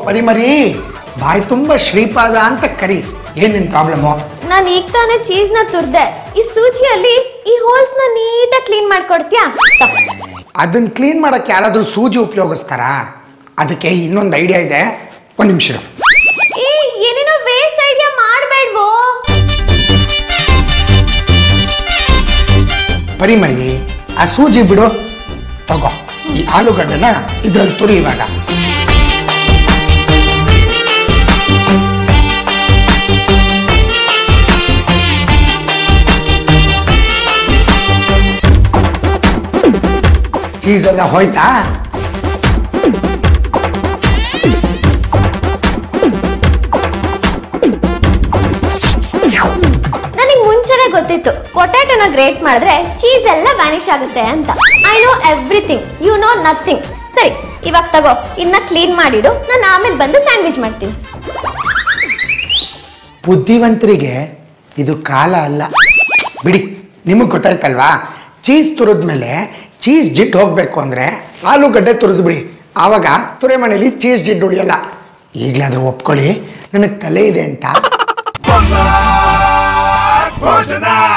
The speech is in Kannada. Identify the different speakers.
Speaker 1: ಪರಿಮರಿ ಬಾಯಿ ತುಂಬ ಶ್ರೀಪಾದ ಅಂತ ಕರಿ ಏನೇನು ಪ್ರಾಬ್ಲಮ್ಮು
Speaker 2: ನಾನು ಈಗ ತಾನೇ ಚೀಸ್ನ ತುರ್ದೆ ಈ ಸೂಜಿಯಲ್ಲಿ ಈ ಹೋಲ್ಸ್ನ ನೀಟಾಗಿ ಕ್ಲೀನ್ ಮಾಡ್ಕೊಡ್ತೀಯಾ
Speaker 1: ಅದನ್ನ ಕ್ಲೀನ್ ಮಾಡಕ್ಕೆ ಯಾರಾದರೂ ಸೂಜಿ ಉಪಯೋಗಿಸ್ತಾರಾ ಅದಕ್ಕೆ ಇನ್ನೊಂದು ಐಡಿಯಾ ಇದೆ ಒಂದು ನಿಮಿಷ ಇರು.
Speaker 2: ಏ ಏನೇನೋ ವೇಸ್ಟ್ ಐಡಿಯಾ ಮಾಡಬೇಡ್ವೋ
Speaker 1: ಪರಿಮರಿ ಆ ಸೂಜಿ ಬಿಡು ತಗೋ ಈ ಆಲೂಗಡ್ಡೆನ ಇದ್ರಲ್ಲಿ ತುರಿ ಇವಾಗ ಚೀಸ್ ಎಲ್ಲ ಹೋಯ್ತಾ
Speaker 2: ನನಗೆ ಮುಂಚೆನೆ ಗೊತ್ತಿತ್ತು ಪೊಟ್ಯಾಟೊನ ಗ್ರೇಟ್ ಮಾಡಿದ್ರೆ ಚೀಸ್ ಎಲ್ಲ ವ್ಯಾನಿಷ್ ಆಗುತ್ತೆ ಅಂತ I know everything you know nothing ಸರಿ ಇವಾಗ ತಗೋ ಇನ್ನ ಕ್ಲೀನ್ ಮಾಡಿಡು ನಾನು ಆಮೇಲೆ ಬಂದು ಸ್ಯಾಂಡ್ವಿಚ್ ಮಾಡ್ತೀನಿ
Speaker 1: ಬುದ್ಧಿವಂತರಿಗೆ ಇದು ಕಾಲ ಅಲ್ಲ ಬಿಡಿ ನಿಮಗೆ ಗೊತ್ತಾಯ್ತಲ್ವಾ ಚೀಸ್ ತುರಿದ್ಮೇಲೆ ಚೀಸ್ ಜಿಟ್ಟು ಹೋಗಬೇಕು ಅಂದರೆ ಆಲೂಗಡ್ಡೆ ತುರಿದು ಬಿಡಿ ಆವಾಗ ತುರೆ ಮನೇಲಿ ಚೀಸ್ ಜಿಡ್ಡು ಉಳಿಯಲ್ಲ ಈಗಲಾದರೂ ಒಪ್ಕೊಳ್ಳಿ ನನಗೆ ತಲೆ ಇದೆ ಅಂತ
Speaker 3: ಭೋಜನ